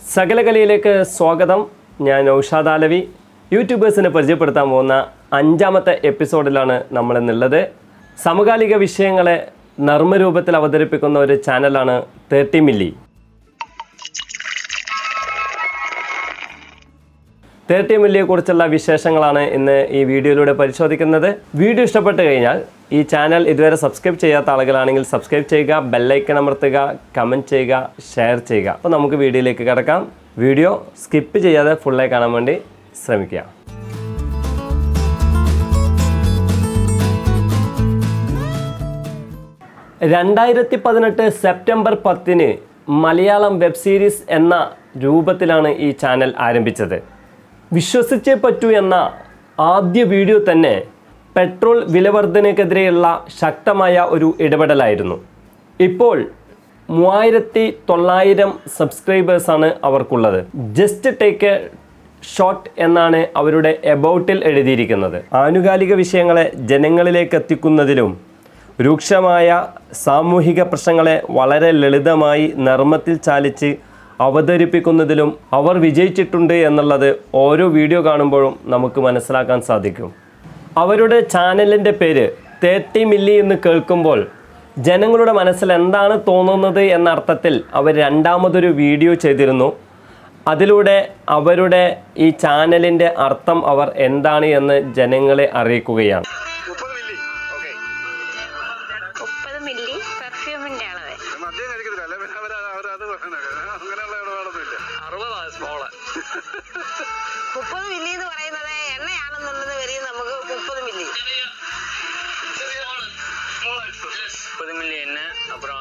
സകലകലയിലേക്ക് സ്വാഗതം ഞാൻ നൗഷാദ് ആലവി യൂട്യൂബേഴ്സിനെ പരിചയപ്പെടുത്താൻ പോകുന്ന അഞ്ചാമത്തെ എപ്പിസോഡിലാണ് നമ്മളിന്നുള്ളത് സമകാലിക വിഷയങ്ങളെ നർമ്മരൂപത്തിൽ അവതരിപ്പിക്കുന്ന ഒരു ചാനലാണ് തേർട്ടി മില്ലി തേർട്ടി മില്ലിയെ കുറിച്ചുള്ള വിശേഷങ്ങളാണ് ഇന്ന് ഈ വീഡിയോയിലൂടെ പരിശോധിക്കുന്നത് വീഡിയോ ഇഷ്ടപ്പെട്ട് കഴിഞ്ഞാൽ ഈ ചാനൽ ഇതുവരെ സബ്സ്ക്രൈബ് ചെയ്യാത്ത ആളുകളാണെങ്കിൽ സബ്സ്ക്രൈബ് ചെയ്യുക ബെല്ലൈക്കൺ അമർത്തുക കമൻറ്റ് ചെയ്യുക ഷെയർ ചെയ്യുക അപ്പോൾ നമുക്ക് വീഡിയോയിലേക്ക് കിടക്കാം വീഡിയോ സ്കിപ്പ് ചെയ്യാതെ ഫുള്ളായി കാണാൻ വേണ്ടി ശ്രമിക്കുക രണ്ടായിരത്തി പതിനെട്ട് സെപ്റ്റംബർ പത്തിന് മലയാളം വെബ് സീരീസ് എന്ന രൂപത്തിലാണ് ഈ ചാനൽ ആരംഭിച്ചത് വിശ്വസിച്ചേ പറ്റൂ എന്ന ആദ്യ വീഡിയോ തന്നെ പെട്രോൾ വിലവർധനയ്ക്കെതിരെയുള്ള ശക്തമായ ഒരു ഇടപെടലായിരുന്നു ഇപ്പോൾ മൂവായിരത്തി തൊള്ളായിരം സബ്സ്ക്രൈബേഴ്സാണ് അവർക്കുള്ളത് ജസ്റ്റ് ടേക്ക് എ ഷോട്ട് എന്നാണ് അവരുടെ എബൌട്ടിൽ എഴുതിയിരിക്കുന്നത് ആനുകാലിക വിഷയങ്ങളെ ജനങ്ങളിലേക്ക് എത്തിക്കുന്നതിലും രൂക്ഷമായ സാമൂഹിക പ്രശ്നങ്ങളെ വളരെ ലളിതമായി നർമ്മത്തിൽ ചാലിച്ച് അവതരിപ്പിക്കുന്നതിലും അവർ വിജയിച്ചിട്ടുണ്ട് എന്നുള്ളത് ഓരോ വീഡിയോ കാണുമ്പോഴും നമുക്ക് മനസ്സിലാക്കാൻ സാധിക്കും അവരുടെ ചാനലിൻ്റെ പേര് തേർട്ടി മില്ലി എന്ന് കേൾക്കുമ്പോൾ ജനങ്ങളുടെ മനസ്സിൽ എന്താണ് തോന്നുന്നത് എന്ന അർത്ഥത്തിൽ അവർ രണ്ടാമതൊരു വീഡിയോ ചെയ്തിരുന്നു അതിലൂടെ അവരുടെ ഈ ചാനലിൻ്റെ അർത്ഥം അവർ എന്താണ് എന്ന് ജനങ്ങളെ അറിയിക്കുകയാണ് മുപ്പത് മില്ലി ഓക്കെ മുപ്പത് മില്ലി പെർഫ്യൂമിന്റെ അളവ് മദ്യം കഴിക്കത്തില്ല അല്ലെ പിന്നെ അവർ അവർ അത് പറയണത് അങ്ങനെയുള്ള ഇടപാടൊന്നും ഇല്ല അറുപതാണ് സ്മോള് മുപ്പത് മില്ലി എന്ന് പറയുന്നത് എണ്ണയാണെന്നുള്ളത് വരെയും നമുക്ക് മുപ്പത് മില്ലി முப்பது மில்லி என்ன அப்புறம்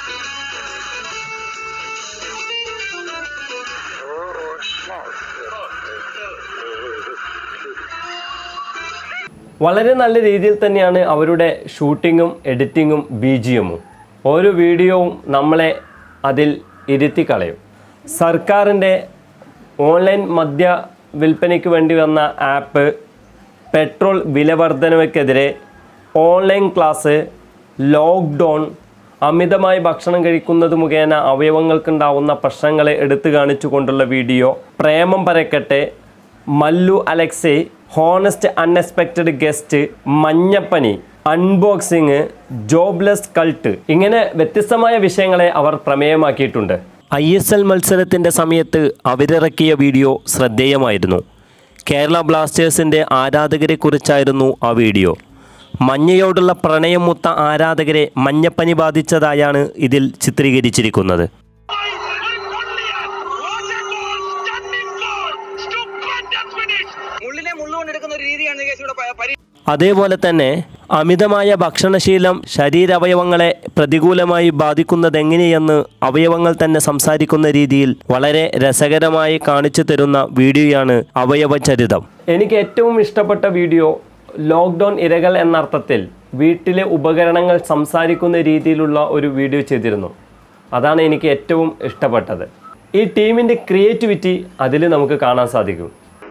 വളരെ നല്ല രീതിയിൽ തന്നെയാണ് അവരുടെ ഷൂട്ടിങ്ങും എഡിറ്റിങ്ങും ബി ജി എമ്മും ഓരോ വീഡിയോവും നമ്മളെ അതിൽ ഇരുത്തി കളയും സർക്കാരിൻ്റെ ഓൺലൈൻ മദ്യ വിൽപ്പനയ്ക്ക് വേണ്ടി വന്ന ആപ്പ് പെട്രോൾ വിലവർധനവയ്ക്കെതിരെ ഓൺലൈൻ ക്ലാസ് ലോക്ക്ഡൗൺ അമിതമായി ഭക്ഷണം കഴിക്കുന്നത് മുഖേന അവയവങ്ങൾക്കുണ്ടാവുന്ന പ്രശ്നങ്ങളെ എടുത്തു കാണിച്ചുകൊണ്ടുള്ള വീഡിയോ പ്രേമം പരക്കട്ടെ Mallu Alexa honest unexpected guest മഞ്ഞപ്പനി അൺബോക്സിങ് ജോബ്ലെസ് കൾട്ട് ഇങ്ങനെ വ്യത്യസ്തമായ വിഷയങ്ങളെ അവർ പ്രമേയമാക്കിയിട്ടുണ്ട് ഐ എസ് എൽ മത്സരത്തിൻ്റെ സമയത്ത് അവരിറക്കിയ വീഡിയോ ശ്രദ്ധേയമായിരുന്നു കേരള ബ്ലാസ്റ്റേഴ്സിൻ്റെ ആരാധകരെക്കുറിച്ചായിരുന്നു ആ വീഡിയോ മഞ്ഞയോടുള്ള പ്രണയം മുത്ത ആരാധകരെ മഞ്ഞപ്പനി ബാധിച്ചതായാണ് ഇതിൽ ചിത്രീകരിച്ചിരിക്കുന്നത് മുള്ളിനെ മുള്ളുകൊണ്ട് എടുക്കുന്ന ഒരു രീതിയാണ് നികേഷ് ഇവിടെ പ- പരി അതേപോലെ തന്നെ അമിതമായ ഭക്ഷണശീലം ശരീരാവയവങ്ങളെ പ്രതികൂലമായി ബാധിക്കുന്നതെങ്ങനെയെന്ന് അവയവങ്ങൾ തന്നെ സംസാരിക്കുന്ന രീതിയിൽ വളരെ രസകരമായി കാണിച്ചു തരുന്ന വീഡിയോയാണ് അവയവചരിതം എനിക്ക് ഏറ്റവും ഇഷ്ടപ്പെട്ട വീഡിയോ ലോക്ക്ഡൗൺ ഇരകൾ എന്ന അർത്ഥത്തിൽ വീട്ടിലെ ഉപകരണങ്ങൾ സംസാരിക്കുന്ന രീതിയിലുള്ള ഒരു വീഡിയോ ചെയ്തിരുന്നു അതാണ് എനിക്ക് ഏറ്റവും ഇഷ്ടപ്പെട്ടത് ഈ ടീമിൻ്റെ ക്രിയേറ്റിവിറ്റി അതിൽ നമുക്ക് കാണാൻ സാധിക്കും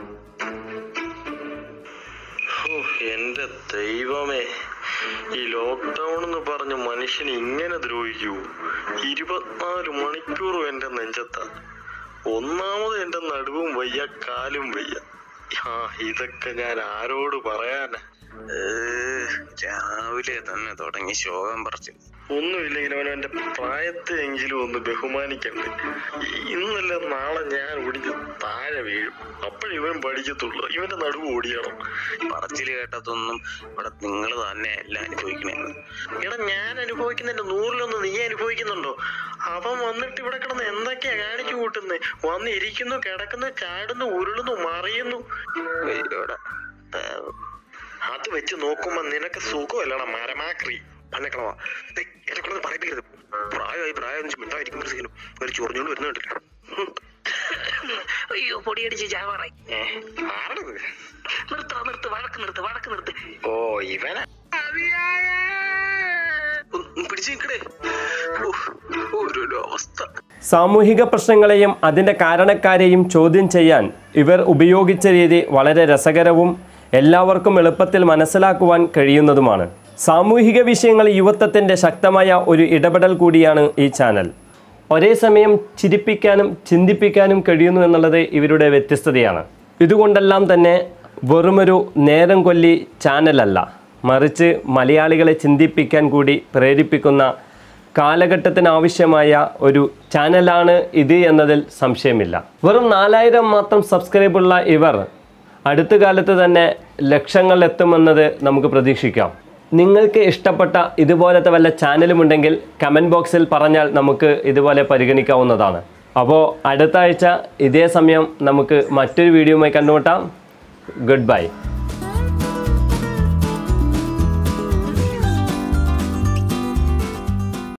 ഓ, എന്റെ ദൈവമേ ഈ ലോക്ക്ഡൗൺ എന്ന് പറഞ്ഞ മനുഷ്യനെ ഇങ്ങനെ ദ്രോഹിക്കൂ ഇരുപത്തിനാല് മണിക്കൂറും എന്റെ നെഞ്ചത്താ ഒന്നാമത് എന്റെ നടുവും വയ്യ കാലും വയ്യ ആ ഇതൊക്കെ ഞാൻ ആരോട് പറയാനാ രാവിലെ തന്നെ തുടങ്ങി ശോകം പറിച്ചു ഒന്നുമില്ലെങ്കിലും അവൻ എന്റെ പ്രായത്തെയെങ്കിലും ഒന്ന് ബഹുമാനിക്കണ്ടേ ഇന്നല്ല നാളെ ഞാൻ ഒടിഞ്ഞ് താഴെ വീഴും അപ്പോഴിവൻ പഠിക്കത്തുള്ളൂ ഇവന്റെ നടുവ് ഓടിയണം പറച്ചില് കേട്ടതൊന്നും ഇവിടെ നിങ്ങൾ തന്നെ അല്ല അനുഭവിക്കണേന്ന് എടാ ഞാൻ അനുഭവിക്കുന്നതിന്റെ നൂറിലൊന്ന് നീ അനുഭവിക്കുന്നുണ്ടോ അവൻ വന്നിട്ട് ഇവിടെ കിടന്ന് എന്തൊക്കെയാ കാണിച്ചു കൂട്ടുന്നത് വന്ന് ഇരിക്കുന്നു കിടക്കുന്നു ചാടുന്നു ഉരുളുന്നു മറിയുന്നു അയ്യോടാ അത് വെച്ച് നോക്കുമ്പോ നിനക്ക് സുഖമല്ലടാ മരമാക്രി പന്നക്കളവാ എന്നെ കൊണ്ടൊന്നും പറയിപ്പിക്കരുത് പ്രായമായി പ്രായം മിണ്ടായിരിക്കുമ്പോഴത്തേക്കും ഒരു ചൊറിഞ്ഞോണ്ട് വരുന്നുണ്ടല്ലോ അയ്യോ പൊടിയടിച്ച് ചാവറായി ആരണത് നിർത്ത നിർത്ത് വഴക്ക് നിർത്ത് വഴക്ക് നിർത്ത് ഓ ഇവന പിടിച്ചു നിൽക്കടേ ഓരോരോ അവസ്ഥ സാമൂഹിക പ്രശ്നങ്ങളെയും അതിൻ്റെ കാരണക്കാരെയും ചോദ്യം ചെയ്യാൻ ഇവർ ഉപയോഗിച്ച രീതി വളരെ രസകരവും എല്ലാവർക്കും എളുപ്പത്തിൽ മനസ്സിലാക്കുവാൻ കഴിയുന്നതുമാണ് സാമൂഹിക വിഷയങ്ങൾ യുവത്വത്തിൻ്റെ ശക്തമായ ഒരു ഇടപെടൽ കൂടിയാണ് ഈ ചാനൽ ഒരേ സമയം ചിരിപ്പിക്കാനും ചിന്തിപ്പിക്കാനും കഴിയുന്നു എന്നുള്ളത് ഇവരുടെ വ്യത്യസ്തതയാണ് ഇതുകൊണ്ടെല്ലാം തന്നെ വെറുമൊരു നേരം കൊല്ലി ചാനലല്ല മറിച്ച് മലയാളികളെ ചിന്തിപ്പിക്കാൻ കൂടി പ്രേരിപ്പിക്കുന്ന കാലഘട്ടത്തിന് ആവശ്യമായ ഒരു ചാനലാണ് ഇത് എന്നതിൽ സംശയമില്ല വെറും നാലായിരം മാത്രം സബ്സ്ക്രൈബുള്ള ഇവർ അടുത്ത കാലത്ത് തന്നെ ലക്ഷങ്ങൾ എത്തുമെന്നത് നമുക്ക് പ്രതീക്ഷിക്കാം നിങ്ങൾക്ക് ഇഷ്ടപ്പെട്ട ഇതുപോലത്തെ വല്ല ചാനലുമുണ്ടെങ്കിൽ കമൻറ്റ് ബോക്സിൽ പറഞ്ഞാൽ നമുക്ക് ഇതുപോലെ പരിഗണിക്കാവുന്നതാണ് അപ്പോൾ അടുത്ത ആഴ്ച ഇതേ സമയം നമുക്ക് മറ്റൊരു വീഡിയോയുമായി കണ്ടുമുട്ടാം ഗുഡ് ബൈ